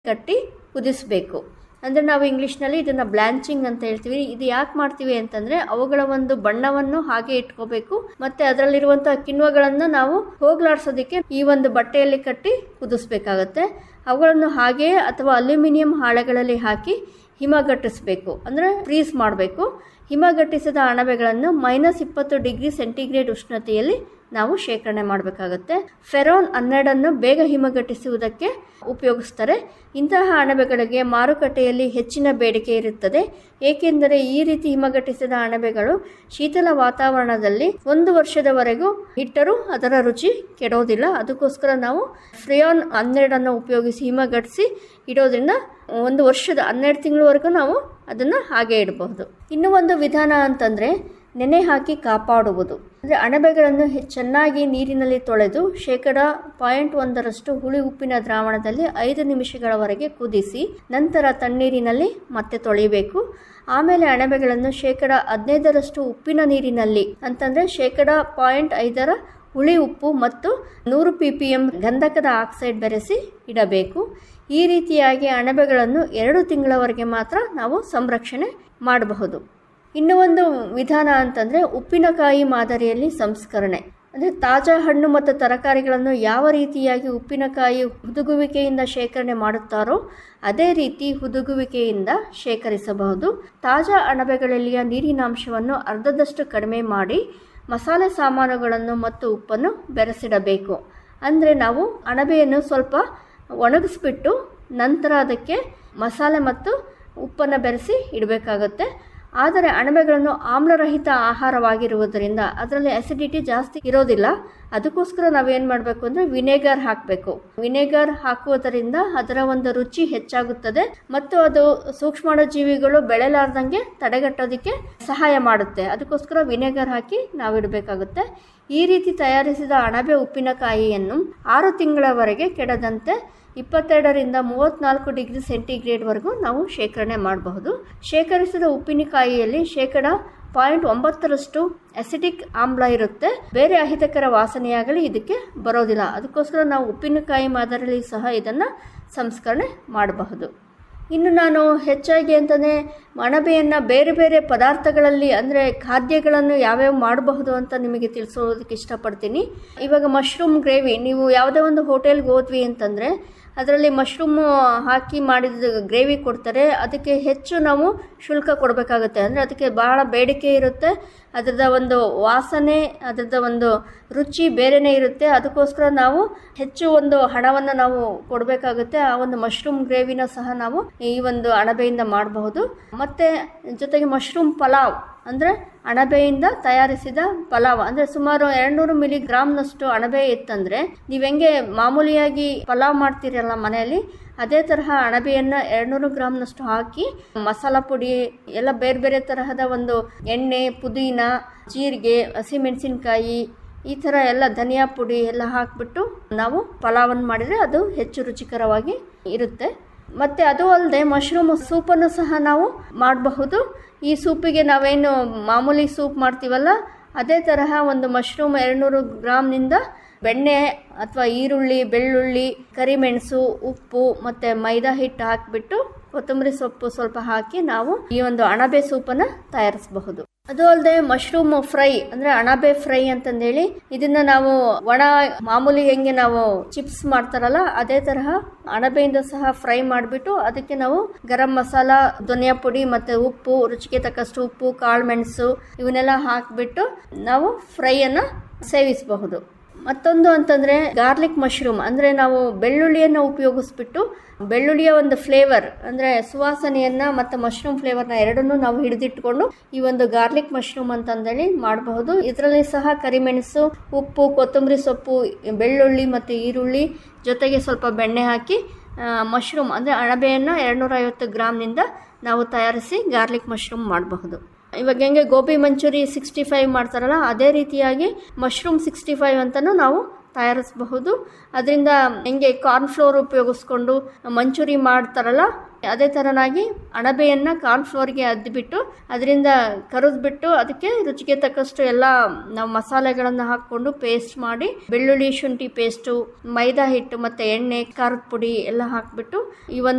ಕಟ್ಟಿ ಕುದಿಸಬೇಕು ಅಂದರೆ ನಾವು ಇಂಗ್ಲೀಷ್ನಲ್ಲಿ ಇದನ್ನು ಬ್ಲ್ಯಾಂಚಿಂಗ್ ಅಂತ ಹೇಳ್ತೀವಿ ಇದು ಯಾಕೆ ಮಾಡ್ತೀವಿ ಅಂತಂದರೆ ಅವುಗಳ ಒಂದು ಬಣ್ಣವನ್ನು ಹಾಗೆ ಇಟ್ಕೋಬೇಕು ಮತ್ತು ಅದರಲ್ಲಿರುವಂಥ ಕಿಣ್ವಗಳನ್ನು ನಾವು ಹೋಗ್ಲಾಡ್ಸೋದಕ್ಕೆ ಈ ಒಂದು ಬಟ್ಟೆಯಲ್ಲಿ ಕಟ್ಟಿ ಕುದಿಸ್ಬೇಕಾಗತ್ತೆ ಅವುಗಳನ್ನು ಹಾಗೆಯೇ ಅಥವಾ ಅಲ್ಯೂಮಿನಿಯಂ ಹಾಳೆಗಳಲ್ಲಿ ಹಾಕಿ ಹಿಮಗಟ್ಟಿಸಬೇಕು ಅಂದರೆ ಫ್ರೀಸ್ ಮಾಡಬೇಕು ಹಿಮಗಟ್ಟಿಸಿದ ಅಣಬೆಗಳನ್ನು ಮೈನಸ್ ಇಪ್ಪತ್ತು ಡಿಗ್ರಿ ಸೆಂಟಿಗ್ರೇಡ್ ಉಷ್ಣತೆಯಲ್ಲಿ ನಾವು ಶೇಖರಣೆ ಮಾಡಬೇಕಾಗುತ್ತೆ ಫೆರೋನ್ ಹನ್ನೆರಡನ್ನು ಬೇಗ ಹಿಮಗಟ್ಟಿಸುವುದಕ್ಕೆ ಉಪಯೋಗಿಸ್ತಾರೆ ಇಂತಹ ಅಣಬೆಗಳಿಗೆ ಮಾರುಕಟ್ಟೆಯಲ್ಲಿ ಹೆಚ್ಚಿನ ಬೇಡಿಕೆ ಇರುತ್ತದೆ ಏಕೆಂದರೆ ಈ ರೀತಿ ಹಿಮಗಟ್ಟಿಸಿದ ಅಣಬೆಗಳು ಶೀತಲ ವಾತಾವರಣದಲ್ಲಿ ಒಂದು ವರ್ಷದವರೆಗೂ ಇಟ್ಟರೂ ಅದರ ರುಚಿ ಕೆಡೋದಿಲ್ಲ ಅದಕ್ಕೋಸ್ಕರ ನಾವು ಫ್ರಿಯಾನ್ ಹನ್ನೆರಡನ್ನು ಉಪಯೋಗಿಸಿ ಹಿಮಗಟ್ಟಿಸಿ ಇಡೋದ್ರಿಂದ ಒಂದು ವರ್ಷದ ಹನ್ನೆರಡು ತಿಂಗಳವರೆಗೂ ನಾವು ಅದನ್ನು ಹಾಗೆ ಇಡಬಹುದು ಇನ್ನೂ ಒಂದು ವಿಧಾನ ಅಂತಂದರೆ ನೆನೆ ಹಾಕಿ ಕಾಪಾಡುವುದು ಅಂದರೆ ಅಣಬೆಗಳನ್ನು ಹೆ- ಚೆನ್ನಾಗಿ ನೀರಿನಲ್ಲಿ ತೊಳೆದು ಶೇಕಡ ಪಾಯಿಂಟ್ ಒಂದರಷ್ಟು ಹುಳಿ ಉಪ್ಪಿನ ದ್ರಾವಣದಲ್ಲಿ ಐದು ನಿಮಿಷಗಳವರೆಗೆ ಕುದಿಸಿ ನಂತರ ತಣ್ಣೀರಿನಲ್ಲಿ ಮತ್ತೆ ತೊಳೆಯಬೇಕು ಆಮೇಲೆ ಅಣಬೆಗಳನ್ನು ಶೇಕಡ ಹದಿನೈದರಷ್ಟು ಉಪ್ಪಿನ ನೀರಿನಲ್ಲಿ ಅಂತಂದರೆ ಶೇಕಡ ಪಾಯಿಂಟ್ ಐದರ ಹುಳಿ ಉಪ್ಪು ಮತ್ತು ನೂರು ಪಿ ಪಿ ಎಂ ಗಂಧಕದ ಆಕ್ಸೈಡ್ ಬೆರೆಸಿ ಇಡಬೇಕು ಈ ರೀತಿಯಾಗಿ ಅಣಬೆಗಳನ್ನು ಎರಡು ತಿಂಗಳವರೆಗೆ ಮಾತ್ರ ನಾವು ಸಂರಕ್ಷಣೆ ಮಾಡಬಹುದು ಇನ್ನು ಒಂದು ವಿಧಾನ ಅಂತಂದರೆ ಉಪ್ಪಿನಕಾಯಿ ಮಾದರಿಯಲ್ಲಿ ಸಂಸ್ಕರಣೆ ಅಂದರೆ ತಾಜಾ ಹಣ್ಣು ಮತ್ತು ತರಕಾರಿಗಳನ್ನು ಯಾವ ರೀತಿಯಾಗಿ ಉಪ್ಪಿನಕಾಯಿ ಹುದುಗುವಿಕೆಯಿಂದ ಶೇಖರಣೆ ಮಾಡುತ್ತಾರೋ ಅದೇ ರೀತಿ ಹುದುಗುವಿಕೆಯಿಂದ ಶೇಖರಿಸಬಹುದು ತಾಜಾ ಅಣಬೆಗಳಲ್ಲಿಯ ನೀರಿನಾಂಶವನ್ನು ಅರ್ಧದಷ್ಟು ಕಡಿಮೆ ಮಾಡಿ ಮಸಾಲೆ ಸಾಮಾನುಗಳನ್ನು ಮತ್ತು ಉಪ್ಪನ್ನು ಬೆರೆಸಿಡಬೇಕು ಅಂದರೆ ನಾವು ಅಣಬೆಯನ್ನು ಸ್ವಲ್ಪ ಒಣಗಿಸ್ಬಿಟ್ಟು ನಂತರ ಅದಕ್ಕೆ ಮಸಾಲೆ ಮತ್ತು ಉಪ್ಪನ್ನು ಬೆರೆಸಿ ಇಡಬೇಕಾಗುತ್ತೆ ಆದರೆ ಅಣಬೆಗಳನ್ನು ಆಮ್ಲರಹಿತ ಆಹಾರವಾಗಿರುವುದರಿಂದ ಅದರಲ್ಲಿ ಅಸಿಡಿಟಿ ಜಾಸ್ತಿ ಇರೋದಿಲ್ಲ ಅದಕ್ಕೋಸ್ಕರ ನಾವೇನು ಮಾಡಬೇಕು ಅಂದರೆ ವಿನೆಗರ್ ಹಾಕಬೇಕು ವಿನೆಗರ್ ಹಾಕುವುದರಿಂದ ಅದರ ಒಂದು ರುಚಿ ಹೆಚ್ಚಾಗುತ್ತದೆ ಮತ್ತು ಅದು ಸೂಕ್ಷ್ಮಾಣುಜೀವಿಗಳು ಬೆಳೆಲಾರ್ದಂಗೆ ತಡೆಗಟ್ಟೋದಕ್ಕೆ ಸಹಾಯ ಮಾಡುತ್ತೆ ಅದಕ್ಕೋಸ್ಕರ ವಿನೆಗರ್ ಹಾಕಿ ನಾವು ಇಡಬೇಕಾಗುತ್ತೆ ಈ ರೀತಿ ತಯಾರಿಸಿದ ಅಣಬೆ ಉಪ್ಪಿನಕಾಯಿಯನ್ನು ಆರು ತಿಂಗಳವರೆಗೆ ಕೆಡದಂತೆ ಇಪ್ಪತ್ತೆರಡರಿಂದ ಮೂವತ್ತ್ನಾಲ್ಕು ಡಿಗ್ರಿ ಸೆಂಟಿಗ್ರೇಡ್ವರೆಗೂ ನಾವು ಶೇಖರಣೆ ಮಾಡಬಹುದು ಶೇಖರಿಸಿದ ಉಪ್ಪಿನಕಾಯಿಯಲ್ಲಿ ಶೇಕಡ ಪಾಯಿಂಟ್ ಒಂಬತ್ತರಷ್ಟು ಅಸಿಟಿಕ್ ಆಮ್ಲ ಇರುತ್ತೆ ಬೇರೆ ಅಹಿತಕರ ವಾಸನೆಯಾಗಲಿ ಇದಕ್ಕೆ ಬರೋದಿಲ್ಲ ಅದಕ್ಕೋಸ್ಕರ ನಾವು ಉಪ್ಪಿನಕಾಯಿ ಮಾದರಿಯಲ್ಲಿ ಸಹ ಇದನ್ನು ಸಂಸ್ಕರಣೆ ಮಾಡಬಹುದು ಇನ್ನು ನಾನು ಹೆಚ್ಚಾಗಿ ಅಂತಂದರೆ ಅಣಬೆಯನ್ನು ಬೇರೆ ಬೇರೆ ಪದಾರ್ಥಗಳಲ್ಲಿ ಅಂದರೆ ಖಾದ್ಯಗಳನ್ನು ಯಾವ್ಯಾವ ಮಾಡಬಹುದು ಅಂತ ನಿಮಗೆ ತಿಳಿಸೋದಕ್ಕೆ ಇಷ್ಟಪಡ್ತೀನಿ ಇವಾಗ ಮಶ್ರೂಮ್ ಗ್ರೇವಿ ನೀವು ಯಾವುದೇ ಒಂದು ಹೋಟೆಲ್ಗೆ ಹೋದ್ವಿ ಅಂತಂದರೆ ಅದರಲ್ಲಿ ಮಶ್ರೂಮು ಹಾಕಿ ಮಾಡಿದ ಗ್ರೇವಿ ಕೊಡ್ತಾರೆ ಅದಕ್ಕೆ ಹೆಚ್ಚು ನಾವು ಶುಲ್ಕ ಕೊಡಬೇಕಾಗುತ್ತೆ ಅಂದರೆ ಅದಕ್ಕೆ ಬಹಳ ಬೇಡಿಕೆ ಇರುತ್ತೆ ಅದರದ ಒಂದು ವಾಸನೆ ಅದರದ ಒಂದು ರುಚಿ ಬೇರೆನೇ ಇರುತ್ತೆ ಅದಕ್ಕೋಸ್ಕರ ನಾವು ಹೆಚ್ಚು ಒಂದು ಹಣವನ್ನು ನಾವು ಕೊಡಬೇಕಾಗುತ್ತೆ ಆ ಒಂದು ಮಶ್ರೂಮ್ ಗ್ರೇವಿನ ಸಹ ನಾವು ಈ ಒಂದು ಅಣಬೆಯಿಂದ ಮಾಡಬಹುದು ಮತ್ತು ಜೊತೆಗೆ ಮಶ್ರೂಮ್ ಪಲಾವ್ ಅಂದರೆ ಅಣಬೆಯಿಂದ ತಯಾರಿಸಿದ ಪಲಾವ್ ಅಂದರೆ ಸುಮಾರು ಎರಡುನೂರು ಮಿಲಿ ಗ್ರಾಮ್ನಷ್ಟು ಅಣಬೆ ಇತ್ತಂದರೆ ನೀವು ಹೆಂಗೆ ಮಾಮೂಲಿಯಾಗಿ ಪಲಾವ್ ಮಾಡ್ತೀರಲ್ಲ ಮನೆಯಲ್ಲಿ ಅದೇ ತರಹ ಅಣಬೆಯನ್ನು ಎರಡುನೂರು ಗ್ರಾಮ್ನಷ್ಟು ಹಾಕಿ ಮಸಾಲ ಪುಡಿ ಎಲ್ಲ ಬೇರೆ ಬೇರೆ ತರಹದ ಒಂದು ಎಣ್ಣೆ ಪುದೀನ ಜೀರಿಗೆ ಹಸಿಮೆಣಸಿನ್ಕಾಯಿ ಈ ಥರ ಎಲ್ಲ ಧನಿಯಾ ಪುಡಿ ಎಲ್ಲ ಹಾಕಿಬಿಟ್ಟು ನಾವು ಪಲಾವನ್ನು ಮಾಡಿದರೆ ಅದು ಹೆಚ್ಚು ರುಚಿಕರವಾಗಿ ಇರುತ್ತೆ ಮತ್ತು ಅದು ಅಲ್ಲದೆ ಮಶ್ರೂಮ್ ಸೂಪನ್ನು ಸಹ ನಾವು ಮಾಡಬಹುದು ಈ ಸೂಪಿಗೆ ನಾವೇನು ಮಾಮೂಲಿ ಸೂಪ್ ಮಾಡ್ತೀವಲ್ಲ ಅದೇ ತರಹ ಒಂದು ಮಶ್ರೂಮ್ ಎರಡುನೂರು ಗ್ರಾಮ್ನಿಂದ ಬೆಣ್ಣೆ ಅಥವಾ ಈರುಳ್ಳಿ ಬೆಳ್ಳುಳ್ಳಿ ಕರಿಮೆಣಸು ಉಪ್ಪು ಮತ್ತು ಮೈದಾ ಹಿಟ್ಟು ಹಾಕಿಬಿಟ್ಟು ಕೊತ್ತಂಬರಿ ಸೊಪ್ಪು ಸ್ವಲ್ಪ ಹಾಕಿ ನಾವು ಈ ಒಂದು ಅಣಬೆ ಸೂಪನ್ನು ತಯಾರಿಸಬಹುದು ಅದು ಅಲ್ಲದೆ ಮಶ್ರೂಮ್ ಫ್ರೈ ಅಂದರೆ ಅಣಬೆ ಫ್ರೈ ಅಂತಂದೇಳಿ ಇದನ್ನ ನಾವು ಒಣ ಮಾಮೂಲಿ ಹೆಂಗೆ ನಾವು ಚಿಪ್ಸ್ ಮಾಡ್ತಾರಲ್ಲ ಅದೇ ತರಹ ಅಣಬೆಯಿಂದ ಸಹ ಫ್ರೈ ಮಾಡಿಬಿಟ್ಟು ಅದಕ್ಕೆ ನಾವು ಗರಂ ಮಸಾಲ ಧನಿಯಾ ಪುಡಿ ಮತ್ತು ಉಪ್ಪು ರುಚಿಗೆ ತಕ್ಕಷ್ಟು ಉಪ್ಪು ಕಾಳು ಮೆಣಸು ಇವನ್ನೆಲ್ಲ ಹಾಕಿಬಿಟ್ಟು ನಾವು ಫ್ರೈಯನ್ನು ಸೇವಿಸಬಹುದು ಮತ್ತೊಂದು ಅಂತಂದರೆ ಗಾರ್ಲಿಕ್ ಮಶ್ರೂಮ್ ಅಂದರೆ ನಾವು ಬೆಳ್ಳುಳ್ಳಿಯನ್ನು ಉಪಯೋಗಿಸ್ಬಿಟ್ಟು ಬೆಳ್ಳುಳ್ಳಿಯ ಒಂದು ಫ್ಲೇವರ್ ಅಂದರೆ ಸುವಾಸನೆಯನ್ನು ಮತ್ತು ಮಶ್ರೂಮ್ ಫ್ಲೇವರ್ನ ಎರಡನ್ನೂ ನಾವು ಹಿಡಿದಿಟ್ಕೊಂಡು ಈ ಒಂದು ಗಾರ್ಲಿಕ್ ಮಶ್ರೂಮ್ ಅಂತಂದೇಳಿ ಮಾಡಬಹುದು ಇದರಲ್ಲಿ ಸಹ ಕರಿಮೆಣಸು ಉಪ್ಪು ಕೊತ್ತಂಬರಿ ಸೊಪ್ಪು ಬೆಳ್ಳುಳ್ಳಿ ಮತ್ತು ಈರುಳ್ಳಿ ಜೊತೆಗೆ ಸ್ವಲ್ಪ ಬೆಣ್ಣೆ ಹಾಕಿ ಮಶ್ರೂಮ್ ಅಂದರೆ ಅಣಬೆಯನ್ನು ಎರಡುನೂರ ಐವತ್ತು ಗ್ರಾಮ್ನಿಂದ ನಾವು ತಯಾರಿಸಿ ಗಾರ್ಲಿಕ್ ಮಶ್ರೂಮ್ ಮಾಡಬಹುದು ಇವಾಗ ಹೆಂಗೆ ಗೋಬಿ ಮಂಚೂರಿ ಸಿಕ್ಸ್ಟಿ ಫೈವ್ ಮಾಡ್ತಾರಲ್ಲ ಅದೇ ರೀತಿಯಾಗಿ ಮಶ್ರೂಮ್ ಸಿಕ್ಸ್ಟಿ ಫೈವ್ ಅಂತಲೂ ನಾವು ತಯಾರಿಸಬಹುದು ಅದರಿಂದ ಹೆಂಗೆ ಕಾರ್ನ್ಫ್ಲೋರ್ ಉಪಯೋಗಿಸ್ಕೊಂಡು ಮಂಚೂರಿ ಮಾಡ್ತಾರಲ್ಲ ಅದೇ ಥರನಾಗಿ ಅಣಬೆಯನ್ನು ಕಾರ್ನ್ಫ್ಲೋರ್ಗೆ ಅದ್ದಿಬಿಟ್ಟು ಅದರಿಂದ ಕರಿದ್ಬಿಟ್ಟು ಅದಕ್ಕೆ ರುಚಿಗೆ ತಕ್ಕಷ್ಟು ಎಲ್ಲ ನಾವು ಮಸಾಲೆಗಳನ್ನು ಹಾಕ್ಕೊಂಡು ಪೇಸ್ಟ್ ಮಾಡಿ ಬೆಳ್ಳುಳ್ಳಿ ಶುಂಠಿ ಪೇಸ್ಟು ಮೈದಾ ಹಿಟ್ಟು ಮತ್ತು ಎಣ್ಣೆ ಖಾರದ ಪುಡಿ ಎಲ್ಲ ಹಾಕಿಬಿಟ್ಟು ಈ ಒಂದು